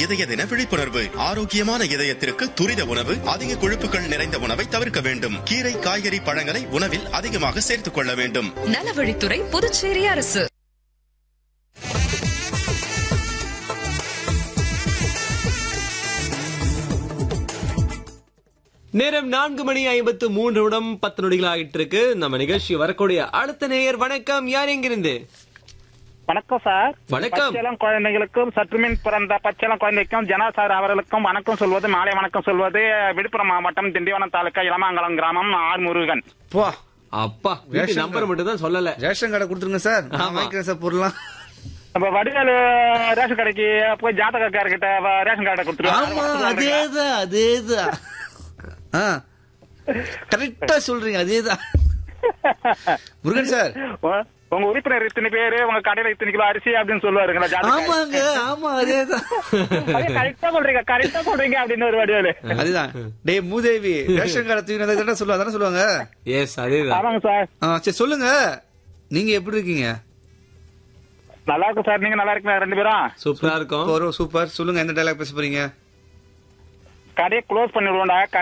இதய தின விழிப்புணர்வு ஆரோக்கியமான இதயத்திற்கு துரித உணவு அதிக கொழுப்புகள் நிறைந்த உணவை தவிர்க்க வேண்டும் கீரை காய்கறி பழங்களை உணவில் அதிகமாக சேர்த்துக் கொள்ள வேண்டும் நலவழித்துறை புதுச்சேரி அரசு நேரம் நான்கு மணி ஐம்பத்து மூன்று நிமிடம் பத்து நொடிகள் ஆகிட்டு இருக்கு நம்ம நிகழ்ச்சி வரக்கூடிய அடுத்த நேயர் வணக்கம் யார் எங்கிருந்து வணக்கம் சார் வணக்கம். பச்சிளம் குழந்தைகளுக்கும் சற்றுமின் பிறந்த பச்சிளம் குழந்தைக்கும் ஜனா சார் அவர்களுக்கும் வணக்கம் சொல்வது மாலை வணக்கம் சொல்வது விழுப்புரம் மாவட்டம் திண்டிவனம் தாலுக்கா இளமாங்கலம் கிராமம் ஆர் முருகன் போ அப்பா வீட்டு ரேஷன் நம்பர் மட்டும் தான் சொல்லல ரேஷன் கார்டை கொடுத்துருங்க சார் நான் ஆமா. வாங்கிக்கிறேன் சார் பொருளாம் இப்ப வடிவேலு ரேஷன் கடைக்கு போய் ஜாதகக்காரர்கிட்ட வ- ரேஷன் கார்டை ஆமா கொடுத்துருவாங்க அதேதான் அதேதான் ஆ கரெக்டா சொல்றீங்க அதேதான் முருகன் சார் உங்க உறுப்பினர் இத்தனை பேரு உங்க கடையில இத்தனை கிலோ அரிசி அப்படின்னு சொல்லுவாருங்களா ஆமாங்க ஆமா அதேதான் கரெக்டா சொல்றீங்க கரெக்டா சொல்றீங்க அப்படின்னு ஒரு வடிவேலு அதுதான் டேய் மூதேவி ரேஷன் கார்டை தூக்கி தானே சொல்லுவாங்க தானே சொல்லுவாங்க எஸ் அதேதான் ஆமாங்க சார் ஆ, சரி சொல்லுங்க நீங்க எப்படி இருக்கீங்க நல்லா இருக்கும் சார் நீங்க நல்லா இருக்கீங்க ரெண்டு பேரும் சூப்பரா இருக்கும் சூப்பர் சூப்பர் சொல்லுங்க எந்த டைலாக் பேச போறீங்க கடையை க்ளோஸ் பண்ணிடுவோம்டா